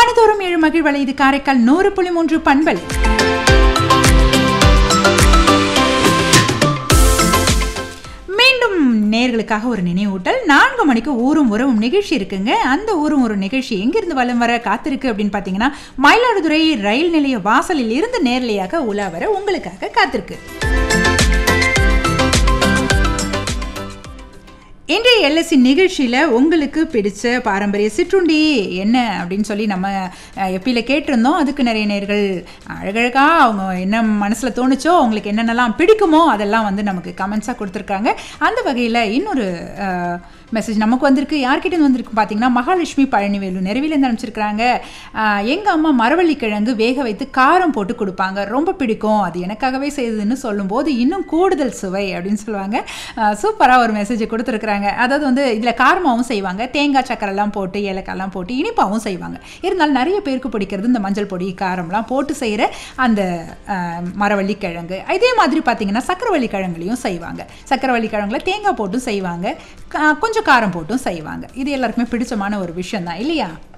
மனதோறும் ஏழு மகிழ்வலை இது காரைக்கால் நூறு புள்ளி மூன்று பண்பல் மீண்டும் நேர்களுக்காக ஒரு நினைவூட்டல் நான்கு மணிக்கு ஊரும் உறவும் நிகழ்ச்சி இருக்குங்க அந்த ஊரும் ஒரு நிகழ்ச்சி எங்கிருந்து வலம் வர காத்திருக்கு அப்படின்னு பார்த்தீங்கன்னா மயிலாடுதுறை ரயில் நிலைய வாசலில் இருந்து நேரலையாக உலா வர உங்களுக்காக காத்திருக்கு இன்றைய எல்எஸ்சி நிகழ்ச்சியில் உங்களுக்கு பிடிச்ச பாரம்பரிய சிற்றுண்டி என்ன அப்படின்னு சொல்லி நம்ம எப்பியில் கேட்டிருந்தோம் அதுக்கு நிறைய நேர்கள் அழகழகாக அவங்க என்ன மனசில் தோணுச்சோ அவங்களுக்கு என்னென்னலாம் பிடிக்குமோ அதெல்லாம் வந்து நமக்கு கமெண்ட்ஸாக கொடுத்துருக்காங்க அந்த வகையில் இன்னொரு மெசேஜ் நமக்கு வந்திருக்கு யார்கிட்ட வந்திருக்கு பார்த்தீங்கன்னா மகாலட்சுமி பழனிவேலு நிறைவிலேருந்து அனுப்பிச்சிருக்கிறாங்க எங்கள் அம்மா மரவள்ளி கிழங்கு வேக வைத்து காரம் போட்டு கொடுப்பாங்க ரொம்ப பிடிக்கும் அது எனக்காகவே செய்ததுன்னு சொல்லும்போது இன்னும் கூடுதல் சுவை அப்படின்னு சொல்லுவாங்க சூப்பராக ஒரு மெசேஜ் கொடுத்துருக்குறாங்க அதாவது வந்து இதில் காரமாகவும் செய்வாங்க தேங்காய் சக்கரெல்லாம் போட்டு ஏலக்காய்லாம் போட்டு இனிப்பாகவும் செய்வாங்க இருந்தாலும் நிறைய பேருக்கு பிடிக்கிறது இந்த மஞ்சள் பொடி காரம்லாம் போட்டு செய்கிற அந்த மரவள்ளி கிழங்கு இதே மாதிரி பார்த்தீங்கன்னா சக்கரவள்ளி கிழங்குலையும் செய்வாங்க சக்கரவள்ளி கிழங்குல தேங்காய் போட்டும் செய்வாங்க கொஞ்சம் காரம் போட்டும் செய்வாங்க இது எல்லாருக்குமே பிடிச்சமான ஒரு விஷயம் தான் இல்லையா